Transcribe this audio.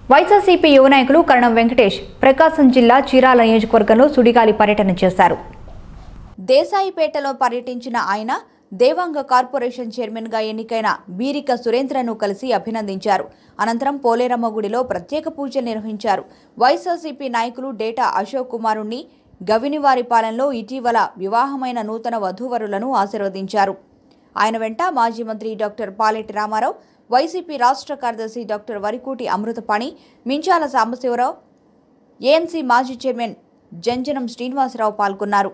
వైఎస్ఆర్సీపీ యువ నాయకులు కరణం వెంకటేష్ ప్రకాశం జిల్లా చీరాల నియోజకవర్గంలో సుడిగాలి పర్యటన చేశారు దేశాయిపేటలో పర్యటించిన ఆయన దేవాంగ కార్పొరేషన్ చైర్మన్గా ఎన్నికైన బీరిక సురేంద్రను కలిసి అభినందించారు అనంతరం పోలేరమ్మ గుడిలో ప్రత్యేక పూజలు నిర్వహించారు వైఎస్ఆర్సీపీ నాయకులు డేటా అశోక్ కుమారుణ్ణి గవినివారిపాలెంలో ఇటీవల వివాహమైన నూతన వధూవరులను ఆశీర్వదించారు ఆయన వెంట మాజీ మంత్రి డాక్టర్ పాలెటి రామారావు వైసీపీ రాష్ట్ర కార్యదర్శి డాక్టర్ వరికోటి అమృతపాణి మించాల సాంబశివరావు ఏఎంసీ మాజీ చైర్మన్ జంజనం శ్రీనివాసరావు పాల్గొన్నారు